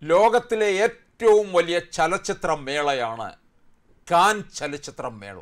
ലോകത്തിലെ ഏറ്റവും വലിയ ചലച്ചിത്ര മേളയാണ് കാൻ ചലച്ചിത്ര മേള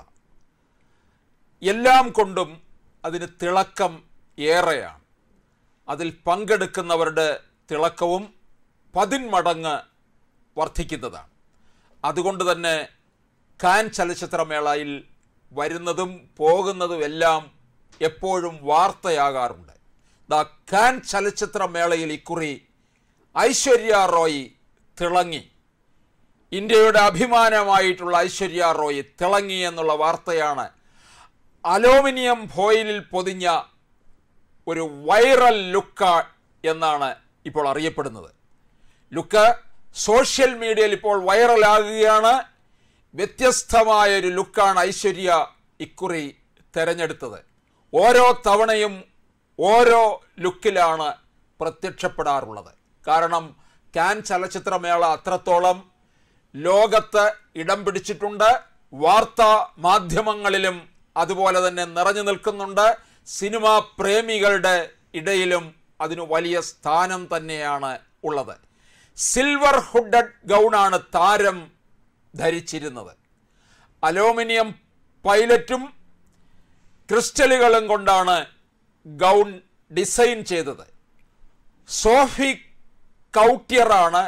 എല്ലാം കൊണ്ടും അതിന് തിളക്കം ഏറെയാണ് അതിൽ പങ്കെടുക്കുന്നവരുടെ തിളക്കവും പതിന്മടങ്ങ് വർദ്ധിക്കുന്നതാണ് അതുകൊണ്ട് തന്നെ കാൻ ചലച്ചിത്രമേളയിൽ വരുന്നതും പോകുന്നതും എല്ലാം എപ്പോഴും വാർത്തയാകാറുണ്ട് ദ കാൻ ചലച്ചിത്രമേളയിൽ ഇക്കുറി ഐശ്വര്യ റോയ് തിളങ്ങി ഇന്ത്യയുടെ അഭിമാനമായിട്ടുള്ള ഐശ്വര്യ റോയ് തിളങ്ങി എന്നുള്ള വാർത്തയാണ് അലൂമിനിയം ഫോയിലിൽ പൊതിഞ്ഞ ഒരു വൈറൽ ലുക്ക് എന്നാണ് ഇപ്പോൾ അറിയപ്പെടുന്നത് ലുക്ക് സോഷ്യൽ മീഡിയയിൽ ഇപ്പോൾ വൈറലാകുകയാണ് വ്യത്യസ്തമായ ഒരു ലുക്കാണ് ഐശ്വര്യ ഇക്കുറി തിരഞ്ഞെടുത്തത് ഓരോ തവണയും ഓരോ ലുക്കിലാണ് പ്രത്യക്ഷപ്പെടാറുള്ളത് കാരണം കാൻ ചലച്ചിത്രമേള അത്രത്തോളം ലോകത്ത് ഇടം പിടിച്ചിട്ടുണ്ട് വാർത്താ മാധ്യമങ്ങളിലും അതുപോലെ തന്നെ നിറഞ്ഞു നിൽക്കുന്നുണ്ട് സിനിമാ പ്രേമികളുടെ ഇടയിലും അതിന് വലിയ സ്ഥാനം തന്നെയാണ് ഉള്ളത് സിൽവർ ഹുഡഡ് ഗൗണാണ് താരം ധരിച്ചിരുന്നത് അലൂമിനിയം പൈലറ്റും ക്രിസ്റ്റലുകളും കൊണ്ടാണ് ഗൗൺ ഡിസൈൻ ചെയ്തത് സോഫി കൗട്ടിയറാണ്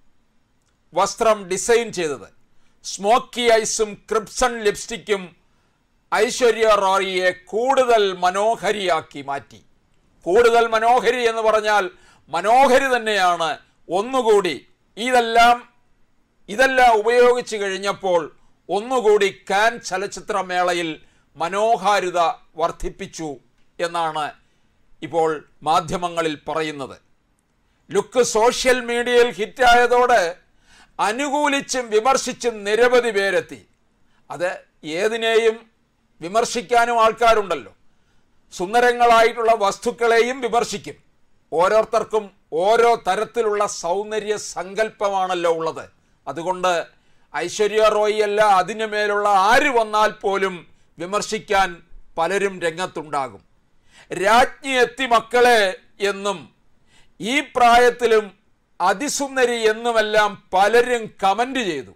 വസ്ത്രം ഡിസൈൻ ചെയ്തത് സ്മോക്കി ഐസും ക്രിപ്സൺ ലിപ്സ്റ്റിക്കും ഐശ്വര്യ റോയിയെ കൂടുതൽ മനോഹരിയാക്കി മാറ്റി കൂടുതൽ മനോഹരി എന്ന് പറഞ്ഞാൽ മനോഹരി തന്നെയാണ് ഒന്നുകൂടി ഇതെല്ലാം ഇതെല്ലാം ഉപയോഗിച്ച് കഴിഞ്ഞപ്പോൾ ഒന്നുകൂടി കാൻ ചലച്ചിത്രമേളയിൽ മനോഹാരിത വർദ്ധിപ്പിച്ചു എന്നാണ് ഇപ്പോൾ മാധ്യമങ്ങളിൽ പറയുന്നത് ലുക്ക് സോഷ്യൽ മീഡിയയിൽ ഹിറ്റായതോടെ അനുകൂലിച്ചും വിമർശിച്ചും നിരവധി പേരെത്തി അത് ഏതിനെയും വിമർശിക്കാനും ആൾക്കാരുണ്ടല്ലോ സുന്ദരങ്ങളായിട്ടുള്ള വസ്തുക്കളെയും വിമർശിക്കും ഓരോരുത്തർക്കും ഓരോ തരത്തിലുള്ള സൗന്ദര്യ സങ്കല്പമാണല്ലോ ഉള്ളത് അതുകൊണ്ട് ഐശ്വര്യ റോയ് അല്ല അതിനു മേലുള്ള ആര് വന്നാൽ പോലും വിമർശിക്കാൻ പലരും രംഗത്തുണ്ടാകും രാജ്ഞി എത്തി മക്കളെ എന്നും ഈ പ്രായത്തിലും അതിസുന്ദരി എന്നുമെല്ലാം പലരും കമന്റ് ചെയ്തു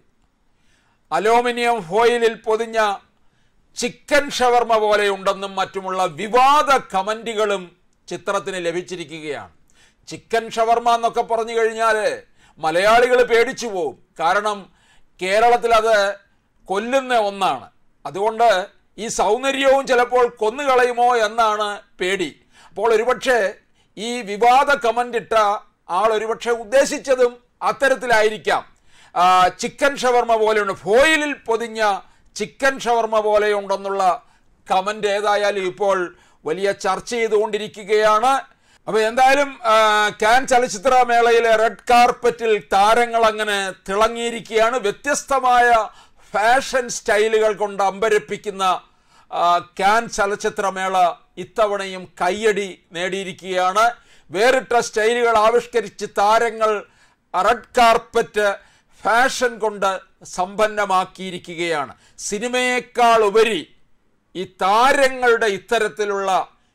അലൂമിനിയം ഫോയിലിൽ പൊതിഞ്ഞ ചിക്കൻ ഷവർമ പോലെയുണ്ടെന്നും മറ്റുമുള്ള വിവാദ കമന്റുകളും ചിത്രത്തിന് ലഭിച്ചിരിക്കുകയാണ് ചിക്കൻ ഷവർമ എന്നൊക്കെ പറഞ്ഞു കഴിഞ്ഞാൽ മലയാളികൾ പേടിച്ചു പോകും കാരണം കേരളത്തിൽ അത് കൊല്ലുന്ന ഒന്നാണ് അതുകൊണ്ട് ഈ സൗന്ദര്യവും ചിലപ്പോൾ കൊന്നുകളയുമോ എന്നാണ് പേടി അപ്പോൾ ഒരുപക്ഷെ ഈ വിവാദ കമന്റ് ഇട്ട ആൾ ഒരുപക്ഷെ ഉദ്ദേശിച്ചതും അത്തരത്തിലായിരിക്കാം ആ, ചിക്കൻ ഷവർമ പോലെയുണ്ട് ഫോയിലിൽ പൊതിഞ്ഞ ചിക്കൻ ഷവർമ പോലെയുണ്ടെന്നുള്ള കമന്റ് ഏതായാലും ഇപ്പോൾ വലിയ ചർച്ച ചെയ്തുകൊണ്ടിരിക്കുകയാണ് അപ്പൊ എന്തായാലും ആ, കാൻ ചലച്ചിത്ര മേളയിലെ റെഡ് കാർപ്പറ്റിൽ താരങ്ങൾ അങ്ങനെ തിളങ്ങിയിരിക്കുകയാണ് വ്യത്യസ്തമായ ഫാഷൻ സ്റ്റൈലുകൾ കൊണ്ട് അമ്പരപ്പിക്കുന്ന ആ, കാൻ ചലച്ചിത്രമേള ഇത്തവണയും കയ്യടി നേടിയിരിക്കുകയാണ് വേറിട്ട സ്റ്റൈലുകൾ ആവിഷ്കരിച്ച് താരങ്ങൾ റെഡ് കാർപ്പറ്റ് ഫാഷൻ കൊണ്ട് സമ്പന്നമാക്കിയിരിക്കുകയാണ് സിനിമയേക്കാൾ ഉപരി ഈ താരങ്ങളുടെ ഇത്തരത്തിലുള്ള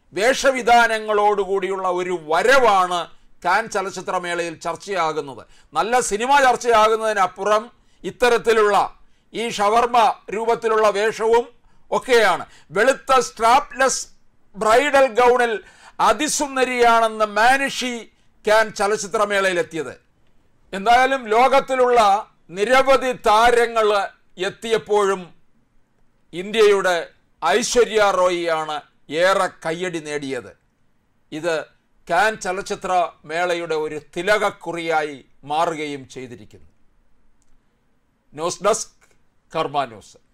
വേഷവിധാനങ്ങളോടുകൂടിയുള്ള ഒരു വരവാണ് കാൻ ചലച്ചിത്രമേളയിൽ ചർച്ചയാകുന്നത് നല്ല സിനിമ ചർച്ചയാകുന്നതിനപ്പുറം ഇത്തരത്തിലുള്ള ഈ ഷവർമ രൂപത്തിലുള്ള വേഷവും ഒക്കെയാണ് വെളുത്ത സ്ട്രാപ്ലെസ് ബ്രൈഡൽ ഗൗണിൽ അതിസുന്ദരിയാണെന്ന് മാനുഷി കാൻ ചലച്ചിത്രമേളയിലെത്തിയത് എന്തായാലും ലോകത്തിലുള്ള നിരവധി താരങ്ങൾ എത്തിയപ്പോഴും ഇന്ത്യയുടെ ഐശ്വര്യ റോയിയാണ് ഏറെ കയ്യടി നേടിയത് ഇത് കാൻ ചലച്ചിത്ര മേളയുടെ ഒരു തിലകക്കുറിയായി മാറുകയും ചെയ്തിരിക്കുന്നു ന്യൂസ് ഡെസ്ക് കർമ്മ ന്യൂസ്